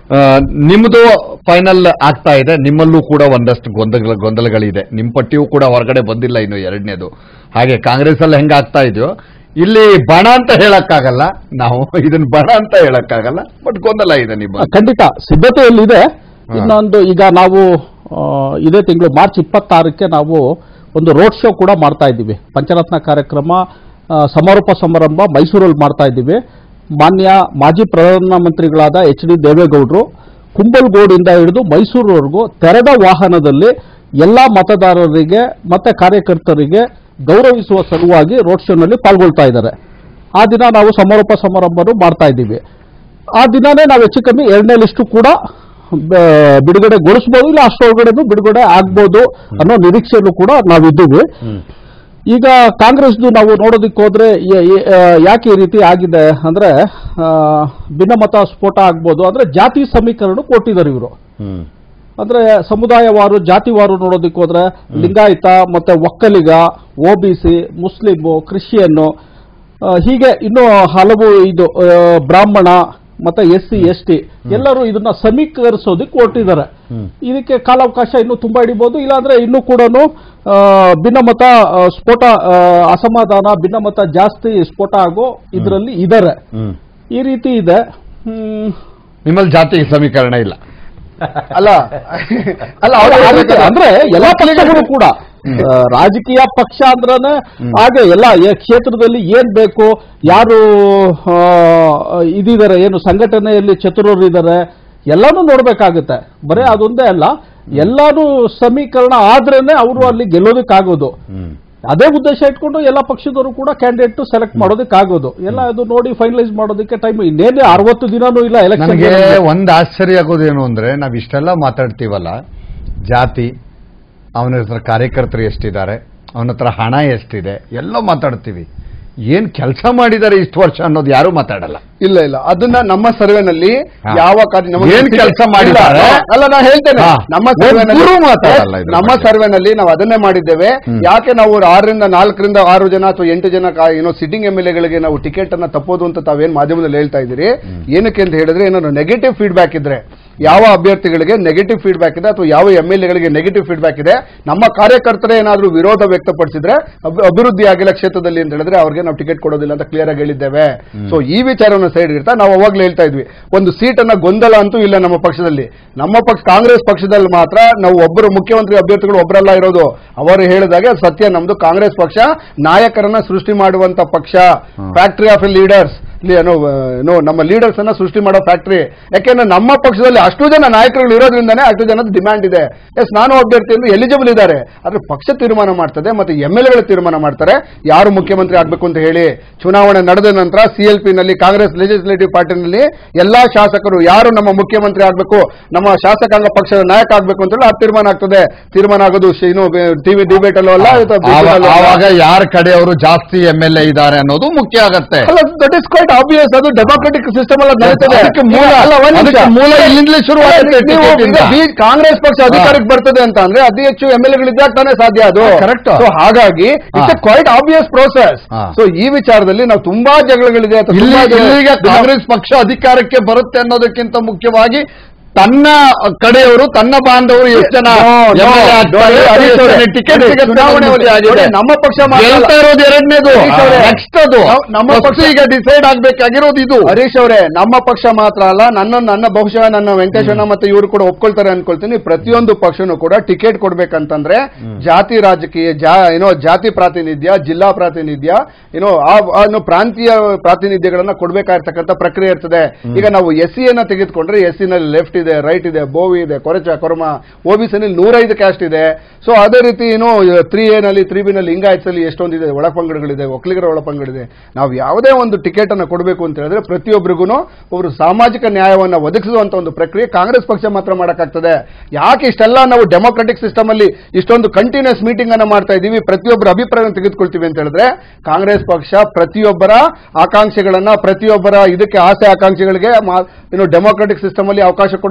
ಆ, ನಿಮ್ದು ಫೈನಲ್ ಆಗ್ತಾ ಇದೆ ನಿಮ್ಮಲ್ಲೂ ಕೂಡ ಒಂದಷ್ಟು ಗೊಂದಲ ಗೊಂದಲಗಳಿದೆ ನಿಮ್ಮ ಪಟ್ಟಿಯೂ ಕೂಡ ಹೊರಗಡೆ ಬಂದಿಲ್ಲ ಇನ್ನು ಎರಡನೇದು ಹಾಗೆ ಕಾಂಗ್ರೆಸ್ ಅಲ್ಲಿ ಹೆಂಗ್ ಆಗ್ತಾ ಇದೆಯೋ ಇಲ್ಲಿ ಬಣ ಅಂತ ಹೇಳಕ್ಕಾಗಲ್ಲ ನಾವು ಇದನ್ನ ಬಣ ಅಂತ ಹೇಳಕ್ಕಾಗಲ್ಲ ಬಟ್ ಗೊಂದಲ ಇದೆ ನಿಮ್ಮ ಖಂಡಿತ ಸಿದ್ಧತೆಯಲ್ಲಿದೆ ಹಾ. ಇನ್ನೊಂದು ಈಗ ನಾವು ಆ, ಇದೇ ತಿಂಗಳು ಮಾರ್ಚ್ ಇಪ್ಪತ್ತಾರಕ್ಕೆ ನಾವು ಒಂದು ರೋಡ್ ಶೋ ಕೂಡ ಮಾಡ್ತಾ ಇದ್ದೀವಿ ಪಂಚರತ್ನ ಕಾರ್ಯಕ್ರಮ ಆ, ಸಮಾರೋಪ ಸಮಾರಂಭ ಮೈಸೂರಲ್ಲಿ ಮಾಡ್ತಾ ಇದ್ದೀವಿ ಮಾನ್ಯ ಮಾಜಿ ಪ್ರಧಾನಮಂತ್ರಿಗಳಾದ ಎಚ್ ಡಿ ದೇವೇಗೌಡರು ಕುಂಬಲ್ಗೋಡಿಂದ ಹಿಡಿದು ಮೈಸೂರುವರೆಗೂ ತೆರೆದ ವಾಹನದಲ್ಲಿ ಎಲ್ಲ ಮತದಾರರಿಗೆ ಮತ್ತೆ ಕಾರ್ಯಕರ್ತರಿಗೆ ಗೌರವಿಸುವ ಸಲುವಾಗಿ ರೋಡ್ ಶೋನಲ್ಲಿ ಪಾಲ್ಗೊಳ್ತಾ ಇದ್ದಾರೆ ಆ ದಿನ ನಾವು ಸಮಾರೋಪ ಸಮಾರಂಭನು ಮಾಡ್ತಾ ಇದ್ದೀವಿ ಆ ದಿನನೇ ನಾವು ಹೆಚ್ಚು ಕಮ್ಮಿ ಎರಡನೇ ಲಿಸ್ಟು ಕೂಡ ಬ- ಬಿಡುಗಡೆಗೊಳಿಸ್ಬೋದು ಇಲ್ಲ ಅಷ್ಟೊಳಗಡೆನೂ ಬಿಡುಗಡೆ ಆಗ್ಬೋದು ಅನ್ನೋ ನಿರೀಕ್ಷೆಯಲ್ಲೂ ಕೂಡ ನಾವಿದ್ದೀವಿ ಈಗ ಕಾಂಗ್ರೆಸ್ದು ನಾವು ನೋಡೋದಕ್ಕೆ ಹೋದ್ರೆ ಯ- ಯ- ಆ, ಯಾಕೆ ಈ ರೀತಿ ಆಗಿದೆ ಅಂದ್ರೆ ಆ, ಭಿನ್ನಮತ ಸ್ಫೋಟ ಆಗ್ಬೋದು ಅಂದ್ರೆ ಜಾತಿ ಸಮೀಕರಣ ಕೊಟ್ಟಿದ್ದಾರೆ ಇವರು ಹ್ಮ್ ಅಂದ್ರೆ ಸಮುದಾಯವಾರು ಜಾತಿವಾರು ನೋಡೋದಕ್ಕೆ ಹೋದ್ರೆ ಲಿಂಗಾಯತ ಮತ್ತೆ ಒಕ್ಕಲಿಗ ಒಬಿಸಿ ಮುಸ್ಲಿಮು ಕ್ರಿಶ್ಚಿಯನ್ನು ಆ, ಹೀಗೆ ಇನ್ನೂ ಹಲವು ಇದು ಆ, ಬ್ರಾಹ್ಮಣ ಮತ್ತೆ ಎಸ್ ಸಿ ಎಸ್ ಟಿ ಎಲ್ಲರೂ ಇದನ್ನ ಸಮೀಕರಿಸೋದಕ್ಕೆ ಹೊರಟಿದ್ದಾರೆ ಹ್ಮ್. ಇದಕ್ಕೆ ಕಾಲಾವಕಾಶ ಇನ್ನೂ ತುಂಬಾ ಹಿಡಿಬಹುದು ಇಲ್ಲಾಂದ್ರೆ ಇನ್ನೂ ಕೂಡ ಭಿನ್ನಮತ ಆ, ಸ್ಫೋಟ ಆ, ಅಸಮಾಧಾನ ಭಿನ್ನಮತ ಜಾಸ್ತಿ ಸ್ಫೋಟ ಆಗೋ ಇದರಲ್ಲಿ ಇದ್ದಾರೆ ಹ್ಮ್ ಈ ರೀತಿ ಇದೆ ಹ್ಮ್ ನಿಮ್ಮಲ್ಲಿ ಜಾತಿ ಸಮೀಕರಣ ಇಲ್ಲ ಅಲ್ಲ ಅಲ್ಲ ಅವ್ರು ಆ ರೀತಿ ಹೇಳ್ಬೇಕಾದ್ರೆ- ಅಂದ್ರೆ ಎಲ್ಲಾ ಪಕ್ಷಗಳು ಕೂಡ ಆ, ರಾಜಕೀಯ ಪಕ್ಷ ಅಂದ್ರನೆ ಹಾಗೆ ಎಲ್ಲ ಏ- ಕ್ಷೇತ್ರದಲ್ಲಿ ಏನ್ ಬೇಕು ಯಾರು ಆ, ಇದಿದ್ದಾರೆ ಏನು ಸಂಘಟನೆಯಲ್ಲಿ ಚತುರರು ಇದ್ದಾರೆ ಎಲ್ಲಾನು ನೋಡ್ಬೇಕಾಗುತ್ತೆ ಬರೀ ಅದೊಂದೇ ಅಲ್ಲ ಎಲ್ಲಾನು ಸಮೀಕರಣ ಆದ್ರೇನೆ ಅವರು ಅಲ್ಲಿ ಗೆಲ್ಲೋದಕ್ಕಾಗೋದು ಹ್ಮ್ ಅದೇ ಉದ್ದೇಶ ಇಟ್ಕೊಂಡು ಎಲ್ಲ ಪಕ್ಷದವರು ಕೂಡ ಕ್ಯಾಂಡಿಡೇಟ್ ಸೆಲೆಕ್ಟ್ ಮಾಡೋದಕ್ಕಾಗೋದು ಎಲ್ಲ ಅದು ನೋಡಿ ಫೈನಲೈಸ್ ಮಾಡೋದಕ್ಕೆ ಟೈಮ್ ಇನ್ನೇನೆ ಅರವತ್ತು ದಿನನೂ ಇಲ್ಲ ನನಗೆ ಎಲೆಕ್ಷನ್ ಒಂದ್ ಆಶ್ಚರ್ಯ ಆಗೋದೇನು ಅಂದ್ರೆ ನಾವ್ ಇಷ್ಟೆಲ್ಲ ಮಾತಾಡ್ತೀವಲ್ಲ ಜಾತಿ ಅವನ ಹತ್ರ ಕಾರ್ಯಕರ್ತರು ಎಷ್ಟಿದ್ದಾರೆ ಅವನ ಹತ್ರ ಹಣ ಎಷ್ಟಿದೆ ಎಲ್ಲ ಮಾತಾಡ್ತೀವಿ ಏನ್ ಕೆಲಸ ಮಾಡಿದ್ದಾರೆ ಇಷ್ಟು ವರ್ಷ ಅನ್ನೋದು ಯಾರು ಮಾತಾಡಲ್ಲ ಇಲ್ಲ ಇಲ್ಲ ಅದನ್ನ ನಮ್ಮ ಸರ್ವೆನಲ್ಲಿ ಹಾ. ಯಾವ ಕಾರ್ಯ ನಮಗೆ ಏನ್ ಕೆಲ್ಸ ಮಾಡಿದ್ದಾರೆ? ಇಲ್ಲ, ಅಲ್ಲ ನಾನು ಹೇಳ್ತೇನೆ ಹಾ. ನಮ್ಮ ಒಬ್ರು ಸರ್ವೆನಲ್ಲಿ ಮಾತಾಡಲ್ಲ ಇದ್ರ ನಮ್ಮ ಬಗ್ಗೆ. ಸರ್ವೆನಲ್ಲಿ ನಾವು ಅದನ್ನೇ ಮಾಡಿದ್ದೇವೆ ಹ್ಮ್. ಯಾಕೆ ನಾವು ಆರರಿಂದ ನಾಲ್ಕರಿಂದ ಆರು ಜನ ಅಥವಾ ಎಂಟು ಜನ ಕಾ- ಏನೋ ಸಿಟ್ಟಿಂಗ್ ಎಂ ಎಲ್ ಎಗಳಿಗೆ ನಾವು ಟಿಕೆಟ್ ಅನ್ನ ತಪ್ಪೋದು ಅಂತ ತಾವೇನ್ ಮಾಧ್ಯಮದಲ್ಲಿ ಹೇಳ್ತಾ ಇದ್ದೀರಿ ಏನಕ್ಕೆ ಅಂತ ಹೇಳಿದ್ರೆ ಏನೋ ನೆಗೆಟಿವ್ ಫೀಡ್ಬ್ಯಾಕ್ ಇದ್ರೆ ಯಾವ ಅಭ್ಯರ್ಥಿಗಳಿಗೆ ನೆಗೆಟಿವ್ ಫೀಡ್ಬ್ಯಾಕ್ ಇದೆ ಅಥವಾ ಯಾವ ಎಂ ಎಲ್ ಎಗಳಿಗೆ ನೆಗೆಟಿವ್ ಫೀಡ್ಬ್ಯಾಕ್ ಇದೆ ನಮ್ಮ ಕಾರ್ಯಕರ್ತರೇ ಏನಾದರೂ ವಿರೋಧ ವ್ಯಕ್ತಪಡಿಸಿದ್ರೆ ಅಭಿ- ಅಭಿವೃದ್ಧಿ ಆಗಿಲ್ಲ ಕ್ಷೇತ್ರದಲ್ಲಿ ಅಂತ ಹೇಳಿದ್ರೆ ಅವ್ರಿಗೆ ನಾವು ಟಿಕೆಟ್ ಕೊಡೋದಿಲ್ಲ ಅಂತ ಕ್ಲಿಯರ್ ಆಗಿ ಹೇಳಿದ್ದೇವೆ ಸೊ ಈ ವಿಚಾರವನ್ನು ಸೈಡ್ ಇರ್ತಾ ನಾವು ಅವಾಗಲೇ ಹೇಳ್ತಾ ಇದ್ವಿ ಒಂದು ಸೀಟ್ ಅನ್ನ ಗೊಂದಲ ಅಂತೂ ಇಲ್ಲ ನಮ್ಮ ಪಕ್ಷದಲ್ಲಿ ನಮ್ಮ ಪಕ್ಷ ಕಾಂಗ್ರೆಸ್ ಪಕ್ಷದಲ್ಲಿ ಮಾತ್ರ ನಾವು ಒಬ್ಬರು ಮುಖ್ಯಮಂತ್ರಿ ಅಭ್ಯರ್ಥಿಗಳು ಒಬ್ಬರಲ್ಲ ಇರೋದು ಅವರು ಹೇಳಿದಾಗೆ ಅದು ಸತ್ಯ ನಮ್ದು ಕಾಂಗ್ರೆಸ್ ಪಕ್ಷ ನಾಯಕರನ್ನ ಸೃಷ್ಟಿ ಮಾಡುವಂತ ಪಕ್ಷ ಫ್ಯಾಕ್ಟರಿ ಆಫ್ ಲೀಡರ್ಸ್ ಏನೋ ಏನೋ ನಮ್ಮ ಲೀಡರ್ಸ್ ಅನ್ನ ಸೃಷ್ಟಿ ಮಾಡೋ ಫ್ಯಾಕ್ಟರಿ ಯಾಕೆಂದ್ರೆ ನಮ್ಮ ಪಕ್ಷದಲ್ಲಿ ಅಷ್ಟು ಜನ ನಾಯಕರುಗಳು ಇರೋದ್ರಿಂದಾನೇ ಅಷ್ಟು ಜನದ ಡಿಮ್ಯಾಂಡ್ ಇದೆ ಎಸ್ ನಾನು ಅಭ್ಯರ್ಥಿ ಎಂದು ಎಲಿಜಿಬಲ್ ಇದ್ದಾರೆ ಆದ್ರೆ ಪಕ್ಷ ತೀರ್ಮಾನ ಮಾಡ್ತದೆ ಮತ್ತೆ ಎಂ ಎಲ್ ಎಗಳು ತೀರ್ಮಾನ ಮಾಡ್ತಾರೆ ಯಾರು ಮುಖ್ಯಮಂತ್ರಿ ಆಗಬೇಕು ಅಂತ ಹೇಳಿ ಚುನಾವಣೆ ನಡೆದ ನಂತರ ಸಿಎಲ್ಪಿ ನಲ್ಲಿ ಕಾಂಗ್ರೆಸ್ ಲೆಜಿಸ್ಲೇಟಿವ್ ಪಾರ್ಟಿನಲ್ಲಿ ಎಲ್ಲಾ ಶಾಸಕರು ಯಾರು ನಮ್ಮ ಮುಖ್ಯಮಂತ್ರಿ ಆಗಬೇಕು ನಮ್ಮ ಶಾಸಕಾಂಗ ಪಕ್ಷದ ನಾಯಕ ಆಗಬೇಕು ಅಂತ ಹೇಳಿ ಆ ತೀರ್ಮಾನ ಆಗ್ತದೆ ತೀರ್ಮಾನ ಆಗೋದು ಶ- ಏನು ಟಿವಿ ಡಿಬೇಟ್ ಅಲ್ಲೂ ಅಲ್ಲ ಅಥವಾ BJP ಆವಾಗ ಅಲ್ಲೂ ಅಲ್ಲ. ಆವಾಗ ಯಾರ ಕಡೆಯವರು ಜಾಸ್ತಿ ಎಂ ಎಲ್ ಎ ಇದ್ದಾರೆ ಅನ್ನೋದು ಮುಖ್ಯ ಆಗತ್ತೆ ಅಲ್ಲ ದಟ್ ಇಸ್ ಕ್ವೈಟ್ ಆಬ್ವಿಯಸ್ ಅದು ಡೆಮೋಕ್ರೆಟಿಕ್ ಸಿಸ್ಟಮ್ ಅಲ್ಲ ನಡೀತದೆ ಅದಕ್ಕೆ ಮೂಲ ಅಲ್ಲ, ಒಂದ್ ನಿಮಿಷ. ಅದಕ್ಕೆ ಮೂಲ ಇಲ್ಲಿಂದಲೇ ಶುರುವಾಗುತ್ತೆ ನೀವು ಟಿಕೆಟ್ ಇಂದ. ಈಗ ಬಿ- ಕಾಂಗ್ರೆಸ್ ಪಕ್ಷ ಅಧಿಕಾರಕ್ಕೆ ಬರ್ತದೆ ಅಂತ ಅಂದ್ರೆ ಅತಿ ಹೆಚ್ಚು ಎಂ ಎಲ್ ಎಗಳಿದ್ದಾಗ ತಾನೇ ಸಾಧ್ಯ ಅದು ಹಾ, correct. ಸೊ ಹಾಗಾಗಿ ಇಟ್ಸ್ ಹಾ. ಕ್ವೈಟ್ ಆಬ್ವಿಯಸ್ ಪ್ರೋಸೆಸ್ ಹಾ. ಸೊ ಈ ವಿಚಾರದಲ್ಲಿ ನಾವು ತುಂಬಾ ಜಗಳಗಳಿದೆ ಅಥವಾ ಇಲ್ಲಿ ತುಂಬಾ ಜಗಳ- ಇಲ್ಲಿಗೆ ಕಾಂಗ್ರೆಸ್ ಪಕ್ಷ ಅಧಿಕಾರಕ್ಕೆ ಬರುತ್ತೆ ಅನ್ನೋದಕ್ಕಿಂತ ಮುಖ್ಯವಾಗಿ ತನ್ನ ಕಡೆಯವರು ತನ್ನ ಬಾಂಧವರು ಎಷ್ಟು ಜನ No, no, MLA ಆಗ್ತಾರೆ, ನೋಡಿ, ಹರೀಶ್ ಎಷ್ಟು ಅವರೇ, ಜನ ಟಿಕೆಟ್ ನೋಡಿ, ಸಿಗುತ್ತೆ ಚುನಾವಣೆ ಅನ್ನೋದು ಮುಖ್ಯ ಆಗಿದೆ. ನೋಡಿ, ನಮ್ಮ ಪಕ್ಷ ಮಾತ್ರ ಅಲ್ಲ. ಗೆಲ್ತಾ ಇರೋದು ಎರಡನೇದು ಹರೀಶ್ ಅವರೇ, ನೆಕ್ಸ್ಟ್ ಅದು ನಾವು- ನಮ್ಮ First ಪಕ್ಷ- ಈಗ ಡಿಸೈಡ್ ಆಗ್ಬೇಕಾಗಿರೋದು ಇದು ಹರೀಶ್ ಅವರೇ ನಮ್ಮ ಪಕ್ಷ ಮಾತ್ರ ಅಲ್ಲ ನನ್ನ ನನ್ನ ಬಹುಶಃ ನನ್ನ ವೆಂಕಟೇಶಣ್ಣ ಮತ್ತೆ ಇವರು ಕೂಡ ಒಪ್ಕೊಳ್ತಾರೆ ಅನ್ಕೊಳ್ತೀನಿ ಪ್ರತಿಯೊಂದು ಪಕ್ಷನೂ ಕೂಡ ಟಿಕೆಟ್ ಕೊಡ್ಬೇಕಂತಂದ್ರೆ ಜಾತಿ ರಾಜಕೀಯ ಜಾ ಏನೋ ಜಾತಿ ಪ್ರಾತಿನಿಧ್ಯ ಜಿಲ್ಲಾ ಪ್ರಾತಿನಿಧ್ಯ ಏನೋ ಆ ಆ ಏನು ಪ್ರಾಂತೀಯ ಪ್ರಾತಿನಿಧ್ಯಗಳನ್ನ ಕೊಡ್ಬೇಕಾಗಿರ್ತಕ್ಕಂಥ ಪ್ರಕ್ರಿಯೆ ಇರ್ತದೆ ಈಗ ನಾವು ಎಸ್ ಸಿ ಅನ್ನ ತೆಗೆದುಕೊಂಡ್ರೆ ಎಸ್ ಸಿ ನಲ್ಲಿ ಲೆಫ್ಟ್ ಇದೆ ರೈಟ್ ಇದೆ ಬೋವಿ ಇದೆ ಕೊರಚ ಕೊರಮ ಓಬಿಸಿ ನಲ್ಲಿ ನೂರೈದು ಕ್ಯಾಸ್ಟ್ ಇದೆ ಸೊ ಅದೇ ರೀತಿ ಏನು ತ್ರೀ ಎ ನಲ್ಲಿ ತ್ರೀ ಬಿ ನಲ್ಲಿ ಲಿಂಗಾಯತ್ಸ್ ಅಲ್ಲಿ ಎಷ್ಟೊಂದಿದೆ ಒಳಪಂಗಡಗಳಿದೆ ಒಕ್ಕಲಿಗರ ಒಳಪಂಗಡಿದೆ ನಾವು ಯಾವುದೇ ಒಂದು ಟಿಕೆಟ್ ಅನ್ನು ಕೊಡಬೇಕು ಅಂತ ಹೇಳಿದ್ರೆ ಪ್ರತಿಯೊಬ್ಬರಿಗೂ ಅವರು ಸಾಮಾಜಿಕ ನ್ಯಾಯವನ್ನು ಒದಗಿಸುವಂತ ಒಂದು ಪ್ರಕ್ರಿಯೆ ಕಾಂಗ್ರೆಸ್ ಪಕ್ಷ ಮಾತ್ರ ಮಾಡಕ್ಕಾಗ್ತದೆ ಯಾಕೆ ಇಷ್ಟೆಲ್ಲ ನಾವು ಡೆಮೋಕ್ರೆಟಿಕ್ ಸಿಸ್ಟಮ್ ಅಲ್ಲಿ ಇಷ್ಟೊಂದು ಕಂಟಿನ್ಯೂಸ್ ಮೀಟಿಂಗ್ ಅನ್ನ ಮಾಡ್ತಾ ಇದೀವಿ ಪ್ರತಿಯೊಬ್ಬರ ಅಭಿಪ್ರಾಯವನ್ನು ತೆಗೆದುಕೊಳ್ತೀವಿ ಅಂತ ಹೇಳಿದ್ರೆ ಕಾಂಗ್ರೆಸ್ ಪಕ್ಷ ಪ್ರತಿಯೊಬ್ಬರ ಆಕಾಂಕ್ಷೆಗಳನ್ನ ಪ್ರತಿಯೊಬ್ಬರ ಇದಕ್ಕೆ ಆಸೆ ಆಕಾಂಕ್ಷೆಗಳಿಗೆ ಮಾ- ಏನು ಡೆಮೋಕ್ರೆಟಿಕ್ ಸಿಸ್ಟಮ್ ಅಲ್ಲಿ ಅವಕಾಶ ಕೊಡೋ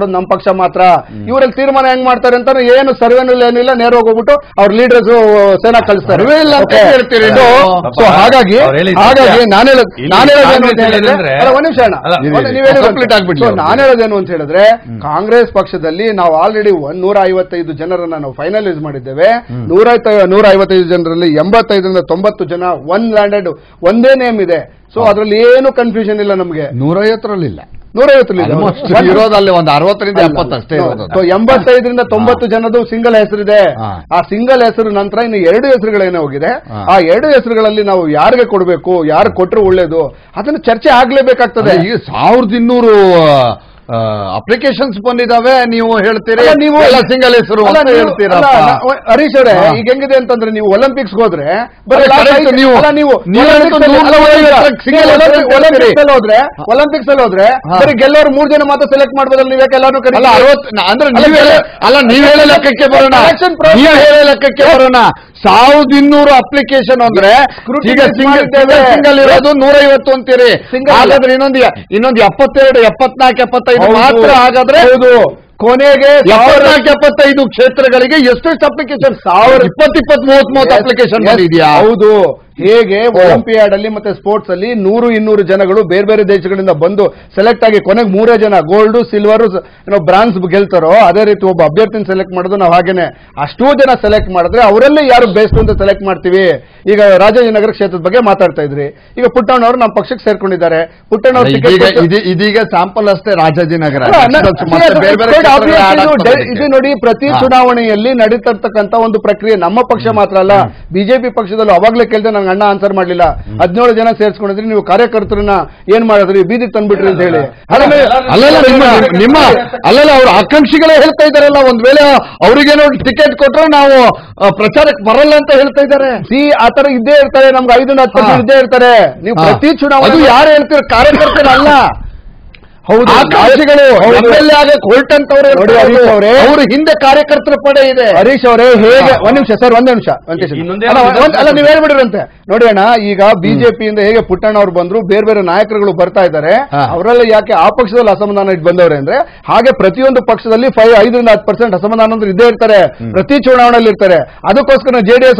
ಮಾಡೋದು ನಮ್ಮ ಪಕ್ಷ ಮಾತ್ರ ಇವರಲ್ಲಿ ತೀರ್ಮಾನ ಹೆಂಗ್ ಮಾಡ್ತಾರೆ ಅಂತ ಏನು ಸರ್ವೆನೂ ಏನಿಲ್ಲ ನೇರವಾಗಿ ಹೋಗ್ಬಿಟ್ಟು ಅವ್ರ ಲೀಡರ್ಸ್ ಸೇನಾ ಕಳಿಸ್ತಾರೆ ಸರ್ವೆ ಇಲ್ಲ ಅಂತ Okay. ಹೇಳ್ತೀರಿ So, ನೀವು. so ಹಾಗಾಗಿ ಅವ್ರು ಹೇಳಿದ್ದು ಹಾಗಾಗಿ ಸತ್ಯ. ನಾನು ಹೇಳೋದು ಇಲ್ಲಿ ನಾನು ಹೇಳೋದೇನು ಅಂತ ಕಾಂಗ್ರೆಸ್ ಹೇಳಿದ್ರೆ ಹೇಳಿದ್ರೆ- ಅಲ್ಲ, ಒಂದ್ ನಿಮಿಷ ಅಣ್ಣ. ಅಲ್ಲ, ಒಂದ್- ಇರಿ, ನೀವ್ ಹೇಳಿದ್ದು complete ಆಗ್ಬಿಡ್ಲಿ So, ಅವ್ರು. ನಾನು ಹೇಳೋದೇನು ಅಂತ ಹೇಳಿದ್ರೆ ಕಾಂಗ್ರೆಸ್ ಪಕ್ಷದಲ್ಲಿ ನಾವು ಆಲ್ರೆಡಿ ನೂರ ಐವತ್ತೈದು ಜನರನ್ನ ನಾವು ಫೈನಲೈಸ್ ಮಾಡಿದ್ದೇವೆ ನೂರ ನೂರ ಐವತ್ತೈದು ಜನರಲ್ಲಿ ಎಂಬತ್ತೈದರಿಂದ ತೊಂಬತ್ತು ಜನ ಒನ್ ಲ್ಯಾಂಡೆಡ್ ಒಂದೇ ನೇಮ್ ಇದೆ ಸೊ ಅದ್ರಲ್ಲಿ ಏನು ಕನ್ಫ್ಯೂಷನ್ ಇಲ್ಲ ನಮಗೆ ನೂರೈವತ್ತರಲ್ಲಿಲ್ಲ ನೂರೈವತ್ತರಲ್ಲಿ ಆಲ್ಮೋಸ್ಟ್ ಇರೋದಲ್ಲಿ ಒಂದು ಅರವತ್ತರಿಂದ ಎಪ್ಪತ್ತು ಅಷ್ಟೇ ಇರೋದು ಸೊ ಎಂಬತ್ತೈದರಿಂದ ತೊಂಬತ್ತು ಜನದು ಸಿಂಗಲ್ ಹೆಸರಿದೆ ಹಾ. ಆ ಸಿಂಗಲ್ ಹೆಸರು ನಂತರ ಇನ್ನು ಎರಡು ಹೆಸರುಗಳೇನೋ ಹೋಗಿದೆ ಹಾ. ಆ ಎರಡು ಹೆಸರುಗಳಲ್ಲಿ ನಾವು ಯಾರಿಗೆ ಕೊಡಬೇಕು ಯಾರು ಕೊಟ್ಟರು ಒಳ್ಳೇದು ಅದನ್ನು ಚರ್ಚೆ ಆಗ್ಲೇಬೇಕಾಗ್ತದೆ ಅದೇ ಈಗ ಸಾವಿರದ ಇನ್ನೂರು ಅಪ್ಲಿಕೇಶನ್ಸ್ ಬಂದಿದಾವೆ ನೀವು ಹೇಳ್ತೀರಿ ಅಲ್ಲ, ನೀವು ಎಲ್ಲ ಸಿಂಗಲ್ ಹೆಸರು ಅಲ್ಲ, ಅಂತ ನೀವು- ಹೇಳ್ತೀರಪ್ಪ ಅಲ್ಲ, ನಾ- ಹರೀಶ್ ಅವರೇ ಹಾ. ಈಗ ಹೆಂಗಿದೆ ಅಂತಂದ್ರೆ ನೀವು ಒಲಿಂಪಿಕ್ಸ್ ಹೋದ್ರೆ ಬರೀ ಅಲ್ಲ, last correct, ಐದು- ನೀವು- ಅಲ್ಲ, ನೀವು ನೀವು Olympics ಹೇಳ್ತಾ ಅಲ್ಲಿ- ನೂರ ಅಲ್ಲ, ನಲವತ್ತೈದಕ್ಕೆ ನೀವು single Olympics- ಅಂತ ಹೇಳ್ತೀರಿ. Olympics ಅಲ್ಲಿ ಹೋದ್ರೆ ಒಲಿಂಪಿಕ್ಸ್ ಅಲ್ಲಿ ಹೋದ್ರೆ ಹಾ. ಬರೀ ಗೆಲ್ಲೋರು ಮೂರ್ ಜನ ಮಾತ್ರ ಸೆಲೆಕ್ಟ್ ಮಾಡ್ಬೋದಲ್ಲ ನೀವು ಯಾಕೆ ಎಲ್ಲಾರು ಅಲ್ಲ ಅರವತ್ ಅಂದ್ರೆ ನೀವ್ ಹೇಳ ಅಲ್ಲ ನೀವ್ ಹೇಳೋ ಲೆಕ್ಕಕ್ಕೆ ಬರೋಣ Selection process- ನೀವ್ ಹೇಳೋ ಲೆಕ್ಕಕ್ಕೆ ಬರೋಣ ಸಾವಿರದ ಇನ್ನೂರು ಅಪ್ಲಿಕೇಶನ್ ಅಂದ್ರೆ Scrutiny ಈಗ ಸಿಂಗಲ್ ಮಾಡಿದ್ದೇವೆ. ಸಿಂಗಲ್ ಇರೋದು ನೂರೈವತ್ತು ಅಂತೀರಿ Single ಇಲ್ಲ. ಹಾಗಾದ್ರೆ ಇನ್ನೊಂದು ಇನ್ನೊಂದು ಎಪ್ಪತ್ತೆರಡು ಎಪ್ಪತ್ನಾಲ್ಕು ಎಪ್ಪತ್ತೈದು ಹೌದು. ಮಾತ್ರ ಹಾಗಾದ್ರೆ ಹೌದು ಕೊನೆಗೆ ಎಪ್ಪತ್ನಾಲ್ಕು ಎಪ್ಪತ್ತೈದು ಕ್ಷೇತ್ರಗಳಿಗೆ ಎಷ್ಟೆಷ್ಟು ಅಪ್ಲಿಕೇಶನ್ ಸಾವಿರ ಇಪ್ಪತ್ ಇಪ್ಪತ್ ಮೂವತ್ ಮೂವತ್ತು ಅಪ್ಲಿಕೇಶನ್ ಬಂದಿದ್ಯಾ ಹೌದು ಹೇಗೆ ಒಲಿಂಪಿಯಾಡ್ ಅಲ್ಲಿ ಮತ್ತೆ ಸ್ಪೋರ್ಟ್ಸ್ ಅಲ್ಲಿ ನೂರು ಇನ್ನೂರು ಜನಗಳು ಬೇರೆ ಬೇರೆ ದೇಶಗಳಿಂದ ಬಂದು ಸೆಲೆಕ್ಟ್ ಆಗಿ ಕೊನೆಗೆ ಮೂರೇ ಜನ ಗೋಲ್ಡ್ ಸಿಲ್ವರ್ ಏನೋ ಬ್ರಾನ್ಸ್ ಗೆಲ್ತಾರೋ ಅದೇ ರೀತಿ ಒಬ್ಬ ಅಭ್ಯರ್ಥಿನ ಸೆಲೆಕ್ಟ್ ಮಾಡೋದು ನಾವು ಹಾಗೇನೆ ಅಷ್ಟೂ ಜನ ಸೆಲೆಕ್ಟ್ ಮಾಡಿದ್ರೆ ಅವರಲ್ಲೇ ಯಾರು ಬೆಸ್ಟ್ ಅಂತ ಸೆಲೆಕ್ಟ್ ಮಾಡ್ತೀವಿ ಈಗ ರಾಜಾಜಿನಗರ ಕ್ಷೇತ್ರದ ಬಗ್ಗೆ ಮಾತಾಡ್ತಾ ಇದ್ರಿ ಈಗ ಪುಟ್ಟಣ್ಣವರು ನಮ್ಮ ಪಕ್ಷಕ್ಕೆ ಸೇರ್ಕೊಂಡಿದ್ದಾರೆ ಪುಟ್ಟಣ್ಣವ್ರ ಇದೀಗ ticket ಕೊಟ್ಟು- ಇದು- ಇದೀಗ ಸ್ಯಾಂಪಲ್ ಅಷ್ಟೇ ರಾಜಾಜಿನಗರ ಅಲ್ಲ, ಅಲ್ಲ, ಮತ್ತೆ ಬೇರೆ ಬೇರೆ quite obvious ಕ್ಷೇತ್ರಗಳ ಇದು ಆಡಾಟ ಡೆ- ಬರೋದಕ್ಕೆ. ಇದು ನೋಡಿ ಪ್ರತಿ ಹಾ. ಚುನಾವಣೆಯಲ್ಲಿ ನಡೀತಿರ್ತಕ್ಕಂತ ಒಂದು ಪ್ರಕ್ರಿಯೆ ನಮ್ಮ ಪಕ್ಷ ಮಾತ್ರ ಅಲ್ಲ ಬಿಜೆಪಿ ಪಕ್ಷದಲ್ಲೂ ಅವಾಗ್ಲೇ ಕೇಳಿದೆ ನಂಗೆ ಅಣ್ಣ ಆನ್ಸರ್ ಮಾಡ್ಲಿಲ್ಲ ಹದಿನೇಳು ಜನ ಸೇರ್ಸ್ಕೊಂಡಿದ್ರಿ ನೀವು ಕಾರ್ಯಕರ್ತರನ್ನ ಏನ್ ಮಾಡಿದ್ರಿ ಬೀದಿಗೆ ತಂದ್ಬಿಟ್ರಿ ಅಂತ ಹೇಳಿ ಅದನ್ನ- ಅಲ್ಲಲ್ಲ ನಿಮ್ಮ ನಿಮ್ಮ ಅಲ್ಲಲ್ಲ ಅವ್ರ ಆಕಾಂಕ್ಷಿಗಳೇ ಹೇಳ್ತಾ ಇದಾರಲ್ಲ ಒಂದ್ ವೇಳೆ ಅವರಿಗೇನೋ ಟಿಕೆಟ್ ಕೊಟ್ರೆ ನಾವು ಆ, ಪ್ರಚಾರಕ್ಕೆ ಬರಲ್ಲ ಅಂತ ಹೇಳ್ತಾ ಇದ್ದಾರೆ ಸಿ ಆತರ ಇದ್ದೇ ಇರ್ತಾರೆ ನಮ್ಗೆ ಐದರಿಂದ ಹತ್ತು ಹಾ. ಪರ್ಸೆಂಟ್ ಇದ್ದೇ ಇರ್ತಾರೆ ನೀವು ಹಾ. ಪ್ರತಿ ಚುನಾವಣೆ ಅದು ಯಾರು ಹೇಳ್ತೀರ ಕಾರ್ಯಕರ್ತರಲ್ಲ ಹೌದು ಆಕಾಂಕ್ಷಿಗಳು ಹೌದು. ಎಮ್ಎಲ್ಎ ಆಗಕ್ಕೆ ಹೊರಟಂತವ್ರೆ ನೋಡಿ ಹರೀಶ್ ಅವ್ರೆ. ಅವ್ರ ಹಿಂದೆ ಕಾರ್ಯಕರ್ತರ ಪಡೆ ಇದೆ ಹರೀಶ್ ಅವರೇ ಹೇಗೆ ಹಾ. ಒಂದ್ ನಿಮಿಷ ಸರ್ ಒಂದ್ ನಿಮಿಷ ಒಂದ್ ನಿಮಿಷ. ಇನ್ನೊಂದೇ ಅಲ್ಲ, ಒಂದು ಒಂದ್- ಅಲ್ಲ ನೀವು ಹೇಳ್ಬಿಡ್ರಂತೆ ನೋಡಿ ಅಣ್ಣ ಈಗ ಬಿಜೆಪಿಯಿಂದ ಹೇಗೆ ಪುಟ್ಟಣ್ಣ ಅವ್ರು ಬಂದ್ರು ಬೇರೆ ಬೇರೆ ನಾಯಕರುಗಳು ಬರ್ತಾ ಇದ್ದಾರೆ ಹಾ. ಅವರೆಲ್ಲ ಯಾಕೆ ಆ ಪಕ್ಷದಲ್ಲಿ ಅಸಮಾಧಾನ ಇಟ್ಟು ಬಂದವ್ರೆ ಅಂದ್ರೆ ಹಾಗೆ ಪ್ರತಿಯೊಂದು ಪಕ್ಷದಲ್ಲಿ ಫೈವ್ ಐದರಿಂದ ಹತ್ತು ಪರ್ಸೆಂಟ್ ಅಸಮಾಧಾನ ಅಂದ್ರೆ ಇದ್ದೇ ಇರ್ತಾರೆ ಪ್ರತಿ ಚುನಾವಣೆಯಲ್ಲಿ ಇರ್ತಾರೆ ಅದಕ್ಕೋಸ್ಕರ ಜೆಡಿಎಸ್